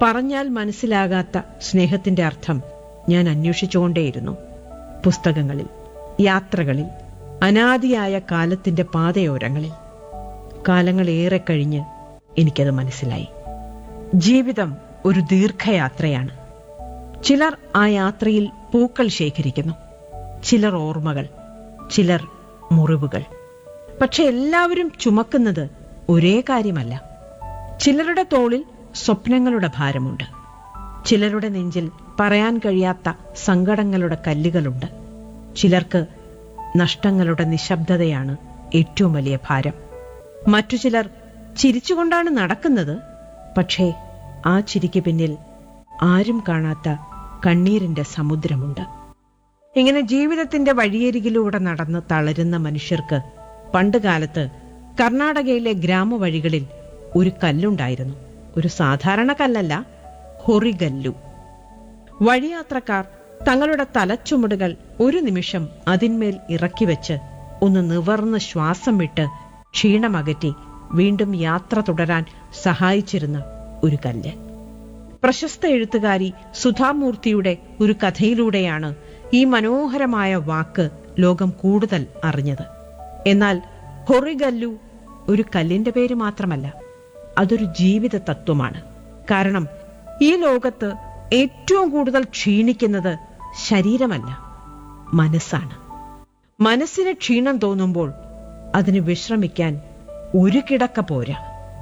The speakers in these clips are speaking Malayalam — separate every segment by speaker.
Speaker 1: പറഞ്ഞാൽ മനസ്സിലാകാത്ത സ്നേഹത്തിന്റെ അർത്ഥം ഞാൻ അന്വേഷിച്ചുകൊണ്ടേയിരുന്നു പുസ്തകങ്ങളിൽ യാത്രകളിൽ അനാദിയായ കാലത്തിന്റെ പാതയോരങ്ങളിൽ കാലങ്ങളേറെ കഴിഞ്ഞ് എനിക്കത് മനസ്സിലായി ജീവിതം ഒരു ദീർഘയാത്രയാണ് ചിലർ ആ യാത്രയിൽ പൂക്കൾ ശേഖരിക്കുന്നു ചിലർ ഓർമ്മകൾ ചിലർ മുറിവുകൾ പക്ഷെ എല്ലാവരും ചുമക്കുന്നത് ഒരേ കാര്യമല്ല ചിലരുടെ തോളിൽ സ്വപ്നങ്ങളുടെ ഭാരമുണ്ട് ചിലരുടെ നെഞ്ചിൽ പറയാൻ കഴിയാത്ത സങ്കടങ്ങളുടെ കല്ലുകളുണ്ട് ചിലർക്ക് നഷ്ടങ്ങളുടെ നിശബ്ദതയാണ് ഏറ്റവും വലിയ ഭാരം മറ്റു ചിലർ ചിരിച്ചുകൊണ്ടാണ് നടക്കുന്നത് പക്ഷേ ആ ചിരിക്ക് പിന്നിൽ ആരും കാണാത്ത കണ്ണീരിന്റെ സമുദ്രമുണ്ട് ഇങ്ങനെ ജീവിതത്തിന്റെ വഴിയരികിലൂടെ നടന്ന് തളരുന്ന മനുഷ്യർക്ക് പണ്ടുകാലത്ത് കർണാടകയിലെ ഗ്രാമവഴികളിൽ ഒരു കല്ലുണ്ടായിരുന്നു ഒരു സാധാരണ കല്ലല്ല ഹൊറിഗല്ലു വഴിയാത്രക്കാർ തങ്ങളുടെ തലച്ചുമടുകൾ ഒരു നിമിഷം അതിന്മേൽ ഇറക്കി വെച്ച് ഒന്ന് നിവർന്ന് ശ്വാസം വിട്ട് ക്ഷീണമകറ്റി വീണ്ടും യാത്ര തുടരാൻ സഹായിച്ചിരുന്ന ഒരു കല്ല് പ്രശസ്ത എഴുത്തുകാരി സുധാമൂർത്തിയുടെ ഒരു കഥയിലൂടെയാണ് ഈ മനോഹരമായ വാക്ക് ലോകം കൂടുതൽ അറിഞ്ഞത് എന്നാൽ ഹൊറിഗല്ലു ഒരു കല്ലിന്റെ പേര് മാത്രമല്ല അതൊരു ജീവിത തത്വമാണ് കാരണം ഈ ലോകത്ത് ഏറ്റവും കൂടുതൽ ക്ഷീണിക്കുന്നത് ശരീരമല്ല മനസ്സാണ് മനസ്സിന് ക്ഷീണം തോന്നുമ്പോൾ അതിന് വിശ്രമിക്കാൻ ഒരു കിടക്ക പോരാ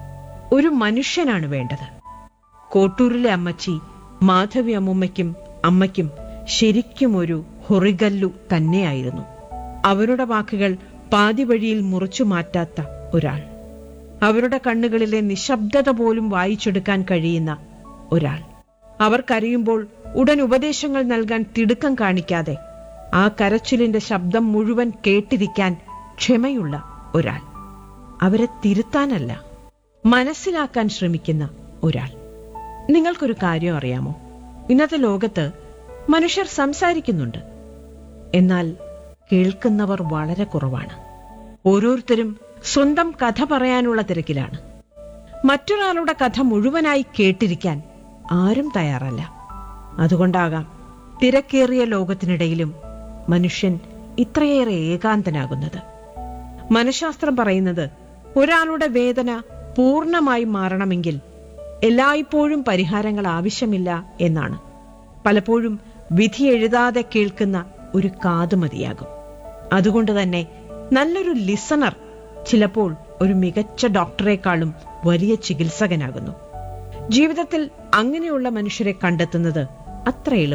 Speaker 1: ഒരു മനുഷ്യനാണ് വേണ്ടത് കോട്ടൂരിലെ അമ്മച്ചി മാധവി അമ്മുമ്മയ്ക്കും അമ്മയ്ക്കും ശരിക്കും ഒരു ഹൊറിഗല്ലു തന്നെയായിരുന്നു അവരുടെ വാക്കുകൾ പാതി വഴിയിൽ മുറിച്ചു മാറ്റാത്ത ഒരാൾ അവരുടെ കണ്ണുകളിലെ നിശബ്ദത പോലും വായിച്ചെടുക്കാൻ കഴിയുന്ന ഒരാൾ അവർ കരയുമ്പോൾ ഉടൻ ഉപദേശങ്ങൾ നൽകാൻ തിടുക്കം കാണിക്കാതെ ആ കരച്ചിലിന്റെ ശബ്ദം മുഴുവൻ കേട്ടിരിക്കാൻ ക്ഷമയുള്ള ഒരാൾ അവരെ തിരുത്താനല്ല മനസ്സിലാക്കാൻ ശ്രമിക്കുന്ന ഒരാൾ നിങ്ങൾക്കൊരു കാര്യം അറിയാമോ ഇന്നത്തെ ലോകത്ത് മനുഷ്യർ സംസാരിക്കുന്നുണ്ട് എന്നാൽ കേൾക്കുന്നവർ വളരെ കുറവാണ് ഓരോരുത്തരും സ്വന്തം കഥ പറയാനുള്ള തിരക്കിലാണ് മറ്റൊരാളുടെ കഥ മുഴുവനായി കേട്ടിരിക്കാൻ ആരും തയ്യാറല്ല അതുകൊണ്ടാകാം തിരക്കേറിയ ലോകത്തിനിടയിലും മനുഷ്യൻ ഇത്രയേറെ ഏകാന്തനാകുന്നത് മനഃശാസ്ത്രം പറയുന്നത് ഒരാളുടെ വേദന പൂർണ്ണമായി മാറണമെങ്കിൽ എല്ലായ്പ്പോഴും പരിഹാരങ്ങൾ ആവശ്യമില്ല എന്നാണ് പലപ്പോഴും വിധി എഴുതാതെ കേൾക്കുന്ന ഒരു കാത് മതിയാകും അതുകൊണ്ട് തന്നെ നല്ലൊരു ലിസണർ ചിലപ്പോൾ ഒരു മികച്ച ഡോക്ടറെക്കാളും വലിയ ചികിത്സകനാകുന്നു ജീവിതത്തിൽ അങ്ങനെയുള്ള മനുഷ്യരെ കണ്ടെത്തുന്നത് അത്ര എളുപ്പം